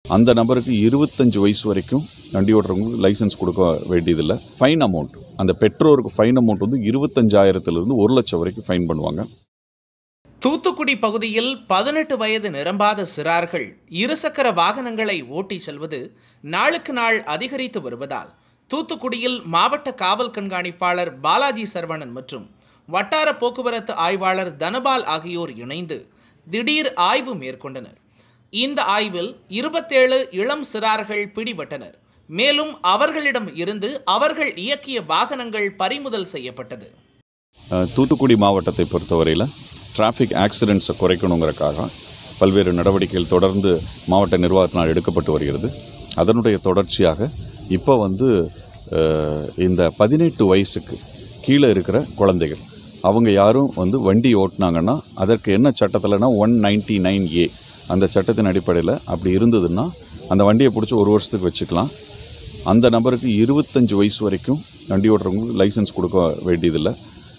அந்த நபருக்கு இருபத்தஞ்சு வயசு வரைக்கும் வண்டி ஓட்டுறவங்களுக்கு லைசன்ஸ் கொடுக்க வேண்டியதில்லை ஃபைன் அமௌண்ட் அந்த பெற்றோருக்கு ஃபைன் அமௌண்ட் வந்து இருபத்தஞ்சாயிரத்துலேருந்து ஒரு லட்சம் வரைக்கும் ஃபைன் பண்ணுவாங்க தூத்துக்குடி பகுதியில் பதினெட்டு வயது நிரம்பாத சிறார்கள் இருசக்கர வாகனங்களை ஓட்டிச் செல்வது நாளுக்கு நாள் அதிகரித்து வருவதால் தூத்துக்குடியில் மாவட்ட காவல் கண்காணிப்பாளர் பாலாஜி சரவணன் மற்றும் வட்டார போக்குவரத்து ஆய்வாளர் தனபால் ஆகியோர் இணைந்து திடீர் ஆய்வு மேற்கொண்டனர் இந்த ஆய்வில் இருபத்தேழு இளம் சிறார்கள் பிடிபட்டனர் மேலும் அவர்களிடம் இருந்து அவர்கள் இயக்கிய வாகனங்கள் பறிமுதல் செய்யப்பட்டது அஹ், தூத்துக்குடி மாவட்டத்தை பொறுத்தவரையில் டிராஃபிக் ஆக்சிடென்ட்ஸை குறைக்கணுங்கிறக்காக பல்வேறு நடவடிக்கைகள் தொடர்ந்து மாவட்ட நிர்வாகத்தினால் எடுக்கப்பட்டு வருகிறது அதனுடைய தொடர்ச்சியாக இப்போ வந்து அஹ், இந்த பதினெட்டு வயசுக்கு கீழே இருக்கிற குழந்தைகள் அவங்க யாரும் வந்து வண்டி ஓட்டினாங்கன்னா அதற்கு என்ன சட்டத்தில்னா ஒன் நைன்டி நைன் ஏ அந்த சட்டத்தின் அடிப்படையில் அப்படி இருந்ததுன்னா அந்த வண்டியை பிடிச்சி ஒரு வருஷத்துக்கு வச்சுக்கலாம் அந்த நபருக்கு இருபத்தஞ்சு வயசு வரைக்கும் வண்டி ஓட்டுறவங்களுக்கு லைசன்ஸ் கொடுக்க வேண்டியதில்லை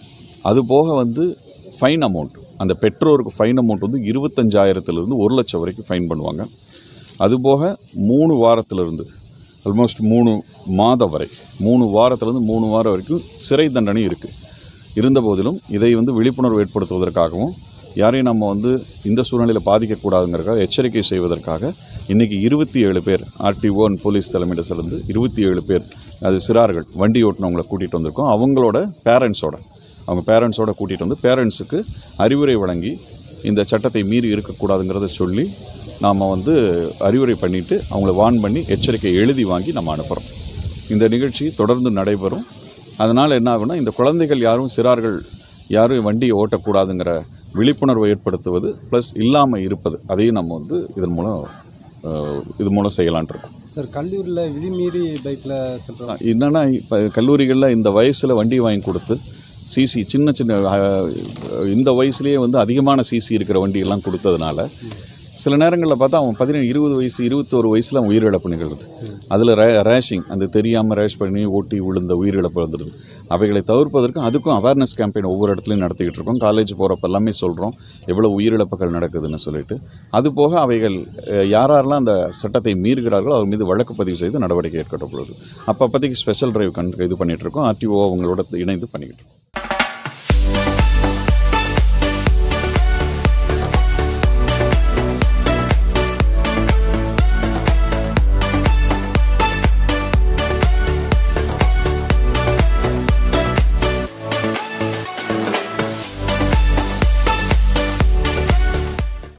அது போக வந்து ஃபைன் அமௌண்ட் அந்த பெற்றோருக்கு ஃபைன் அமௌண்ட் வந்து இருபத்தஞ்சாயிரத்துலேருந்து ஒரு லட்சம் வரைக்கும் ஃபைன் பண்ணுவாங்க அதுபோக மூணு வாரத்திலிருந்து ஆல்மோஸ்ட் மூணு மாதம் வரை மூணு வாரத்திலேருந்து மூணு வாரம் வரைக்கும் சிறை தண்டனை இருக்குது இருந்த போதிலும் இதை வந்து விழிப்புணர்வு ஏற்படுத்துவதற்காகவும் யாரையும் நம்ம வந்து இந்த சூழ்நிலையில் பாதிக்கக்கூடாதுங்கிறதுக்காக எச்சரிக்கை செய்வதற்காக இன்றைக்கி இருபத்தி ஏழு பேர் ஆர்டிஓ அண்ட் போலீஸ் தலைமையிடத்திலிருந்து இருபத்தி ஏழு பேர் அது சிறார்கள் வண்டி ஓட்டுனவங்களை கூட்டிகிட்டு வந்திருக்கோம் அவங்களோட பேரண்ட்ஸோட அவங்க பேரண்ட்ஸோட கூட்டிகிட்டு வந்து பேரண்ட்ஸுக்கு அறிவுரை வழங்கி இந்த சட்டத்தை மீறி இருக்கக்கூடாதுங்கிறத சொல்லி நாம் வந்து அறிவுரை பண்ணிவிட்டு அவங்கள வார்ன் பண்ணி எச்சரிக்கை எழுதி வாங்கி நம்ம அனுப்புகிறோம் இந்த நிகழ்ச்சி தொடர்ந்து நடைபெறும் அதனால் என்ன ஆகும்னா இந்த குழந்தைகள் யாரும் சிறார்கள் யாரும் வண்டியை ஓட்டக்கூடாதுங்கிற விழிப்புணர்வை ஏற்படுத்துவது ப்ளஸ் இல்லாமல் இருப்பது அதையும் நம்ம வந்து இதன் மூலம் அஹ், இது மூலம் செய்யலான் இருக்கோம் சார் கல்லூரியில் விதிமீறி பைக்கில் செல்றோம் என்னென்னா இப்போ கல்லூரிகளில் இந்த வயசில் வண்டி வாங்கி கொடுத்து சிசி சின்ன சின்ன அஹ், இந்த வயசுலேயே வந்து அதிகமான சிசி இருக்கிற வண்டியெல்லாம் கொடுத்ததுனால சில நேரங்களில் பார்த்தா அவன் பதினேழு இருபது வயசு இருபத்தோரு வயசில் அவன் உயிரிழப்பு நிகழ்வுது அதில் ரே ரேஷிங் அந்த தெரியாமல் ரேஷ் பண்ணி ஓட்டி விழுந்த உயிரிழப்பு வந்துடுது அவைகளை தவிர்ப்பதற்கும் அதுக்கும் அவேர்னஸ் கேம்பெயின் ஒவ்வொரு இடத்துலையும் நடத்திக்கிட்டு இருக்கோம் காலேஜ் போகிறப்ப எல்லாமே சொல்கிறோம் எவ்வளோ உயிரிழப்புகள் நடக்குதுன்னு சொல்லிட்டு அது போக அவைகள் அஹ், யார் யாரெல்லாம் அந்த சட்டத்தை மீறுகிறார்களோ அவர் மீது வழக்கு பதிவு செய்து நடவடிக்கை ஏற்படப்படுது அப்போ அப்போதைக்கு ஸ்பெஷல் டிரைவ் கண் இது பண்ணிகிட்டு இருக்கோம் ஆர்டிஓ அவங்களோட இணைந்து பண்ணிக்கிட்டு இருக்கோம்